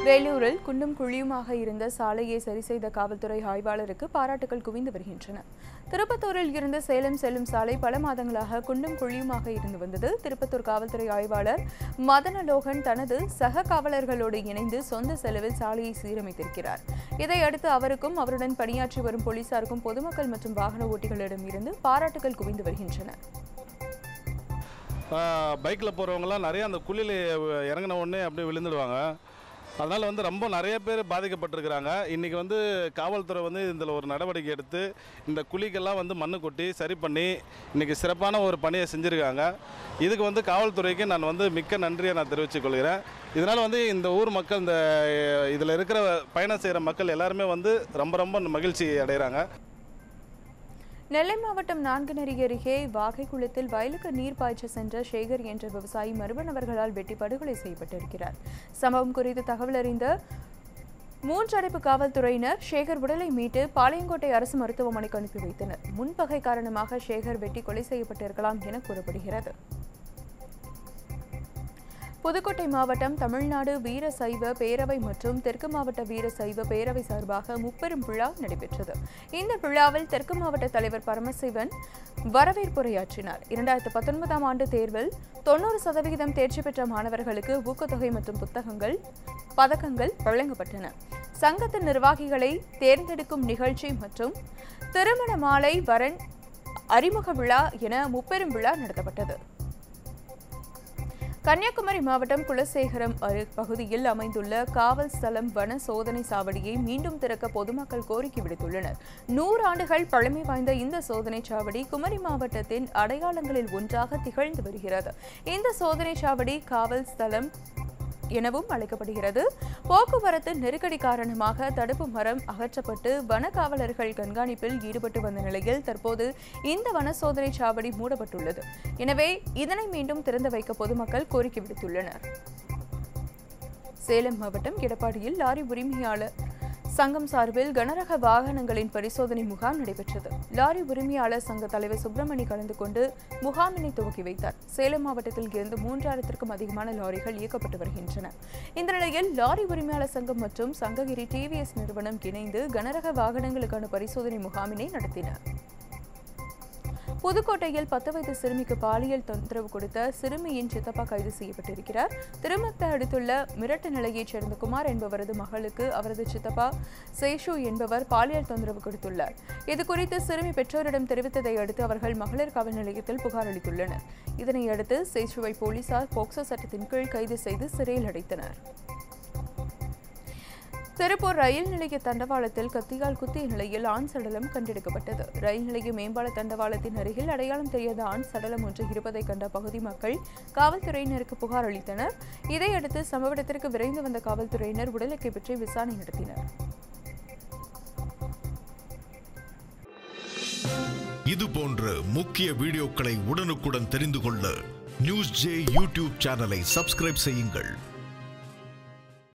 வேலூரில் குண்டும் குழியுமாக இருந்த சாலையை சரி செய்த காவல்துறை ஆய்வாளருக்கு பாராட்டுகள் குவிந்து வருகின்றன திருப்பத்தூரில் இருந்து சேலம் செல்லும் சாலை பல மாதங்களாக குண்டும் குழியுமாக இருந்து வந்தது திருப்பத்தூர் காவல்துறை ஆய்வாளர் மதனலோகன் தனது சக காவலர்களோடு இணைந்து சொந்த செலவில் சாலையை சீரமைத்திருக்கிறார் இதையடுத்து அவருக்கும் அவருடன் பணியாற்றி வரும் போலீசாருக்கும் பொதுமக்கள் மற்றும் வாகன ஓட்டிகளிடம் இருந்து பாராட்டுகள் குவிந்து வருகின்றன பைக்கில் போகிறவங்கலாம் நிறைய அந்த குழியில் இறங்கின உடனே அப்படியே விழுந்துடுவாங்க அதனால் வந்து ரொம்ப நிறைய பேர் பாதிக்கப்பட்டிருக்கிறாங்க இன்றைக்கி வந்து காவல்துறை வந்து இதில் ஒரு நடவடிக்கை எடுத்து இந்த குழிக்கெல்லாம் வந்து மண்ணு கொட்டி சரி பண்ணி இன்றைக்கி சிறப்பான ஒரு பணியை செஞ்சுருக்காங்க இதுக்கு வந்து காவல்துறைக்கு நான் வந்து மிக்க நன்றியை நான் தெரிவித்துக் கொள்கிறேன் இதனால் வந்து இந்த ஊர் மக்கள் இந்த இதில் இருக்கிற பயணம் செய்கிற மக்கள் எல்லாருமே வந்து ரொம்ப ரொம்ப மகிழ்ச்சி அடைகிறாங்க நெல்லை மாவட்டம் நான்குநெறி அருகே வாகைக்குளத்தில் வயலுக்கு நீர் பாய்ச்ச சென்ற சேகர் என்ற விவசாயி மர்மநபர்களால் வெட்டி படுகொலை செய்யப்பட்டிருக்கிறார் சம்பவம் குறித்து தகவல் அறிந்த மூன்றடைப்பு காவல்துறையினர் சேகர் உடலை மீட்டு பாளையங்கோட்டை அரசு மருத்துவமனைக்கு அனுப்பி வைத்தனர் முன்பகை காரணமாக சேகர் வெட்டி கொலை செய்யப்பட்டிருக்கலாம் என கூறப்படுகிறது புதுக்கோட்டை மாவட்டம் தமிழ்நாடு வீர சைவ பேரவை மற்றும் தெற்கு மாவட்ட வீர சைவ பேரவை சார்பாக முப்பெரும் விழா நடைபெற்றது இந்த விழாவில் தெற்கு மாவட்ட தலைவர் பரமசிவன் வரவேற்புரையாற்றினார் இரண்டாயிரத்து பத்தொன்பதாம் ஆண்டு தேர்வில் தொண்ணூறு சதவிகிதம் தேர்ச்சி பெற்ற மாணவர்களுக்கு ஊக்கத்தொகை மற்றும் புத்தகங்கள் பதக்கங்கள் வழங்கப்பட்டன சங்கத்தின் நிர்வாகிகளை தேர்ந்தெடுக்கும் நிகழ்ச்சி மற்றும் திருமண மாலை வரன் அறிமுக விழா என முப்பெரும் விழா நடத்தப்பட்டது கன்னியாகுமரி மாவட்டம் குலசேகரம் அரு பகுதியில் அமைந்துள்ள காவல் ஸ்தலம் வன சோதனை சாவடியை மீண்டும் திறக்க பொதுமக்கள் கோரிக்கை விடுத்துள்ளனர் நூறு ஆண்டுகள் பழமை வாய்ந்த இந்த சோதனை சாவடி குமரி மாவட்டத்தின் அடையாளங்களில் ஒன்றாக திகழ்ந்து வருகிறது இந்த சோதனை சாவடி காவல் ஸ்தலம் எனவும் அழைக்கப்படுகிறது போக்குவரத்து நெருக்கடி காரணமாக தடுப்பு மரம் அகற்றப்பட்டு வன காவலர்கள் கண்காணிப்பில் ஈடுபட்டு வந்த நிலையில் தற்போது இந்த வன சோதனை சாவடி மூடப்பட்டுள்ளது எனவே இதனை மீண்டும் திறந்து வைக்க பொதுமக்கள் கோரிக்கை விடுத்துள்ளனர் சேலம் மாவட்டம் எடப்பாடியில் லாரி உரிமையாளர் சங்கம் சார்பில் கனரக வாகனங்களின் பரிசோதனை முகாம் நடைபெற்றது லாரி உரிமையாளர் சங்க தலைவர் சுப்பிரமணி கலந்து கொண்டு முகாமினை துவக்கி வைத்தார் சேலம் மாவட்டத்தில் இருந்து மூன்றாயிரத்திற்கும் அதிகமான லாரிகள் இயக்கப்பட்டு வருகின்றன இந்த நிலையில் லாரி உரிமையாளர் சங்கம் மற்றும் சங்ககிரி டிவிஎஸ் நிறுவனம் இணைந்து கனரக வாகனங்களுக்கான பரிசோதனை முகாமினை நடத்தினர் புதுக்கோட்டையில் பத்து வயது சிறுமிக்கு பாலியல் தொந்தரவு கொடுத்த சிறுமியின் சித்தப்பா கைது செய்யப்பட்டிருக்கிறார் திருமத்தை அடுத்துள்ள மிரட்டு நிலையைச் சேர்ந்த குமார் என்பவரது மகளுக்கு அவரது சித்தப்பா சேஷு என்பவர் பாலியல் தொந்தரவு கொடுத்துள்ளார் இதுகுறித்து சிறுமி பெற்றோரிடம் தெரிவித்ததை அடுத்து அவர்கள் மகளிர் காவல் நிலையத்தில் புகார் அளித்துள்ளனர் இதனையடுத்து சேஷுவை போலீசார் போக்சோ சட்டத்தின் கீழ் கைது செய்து சிறையில் அடைத்தனர் திருப்பூர் ரயில் நிலைய தண்டவாளத்தில் கத்தியால் குத்திய நிலையில் ஆண் சடலம் கண்டெடுக்கப்பட்டது ரயில் நிலைய மேம்பால தண்டவாளத்தின் அருகில் அடையாளம் தெரியாத ஆண் சடலம் ஒன்று இருப்பதை கண்ட பகுதி மக்கள் காவல்துறையினருக்கு புகார் அளித்தனர் இதையடுத்து சம்பவ இடத்திற்கு விரைந்து வந்த காவல்துறையினர் உடலை கைப்பற்றி விசாரணை நடத்தினர் இது போன்ற முக்கிய வீடியோக்களை உடனுக்குடன் தெரிந்து கொள்ள நியூஸ் ஜே யூடியூப் சேனலை சப்ஸ்கிரைப் செய்யுங்கள்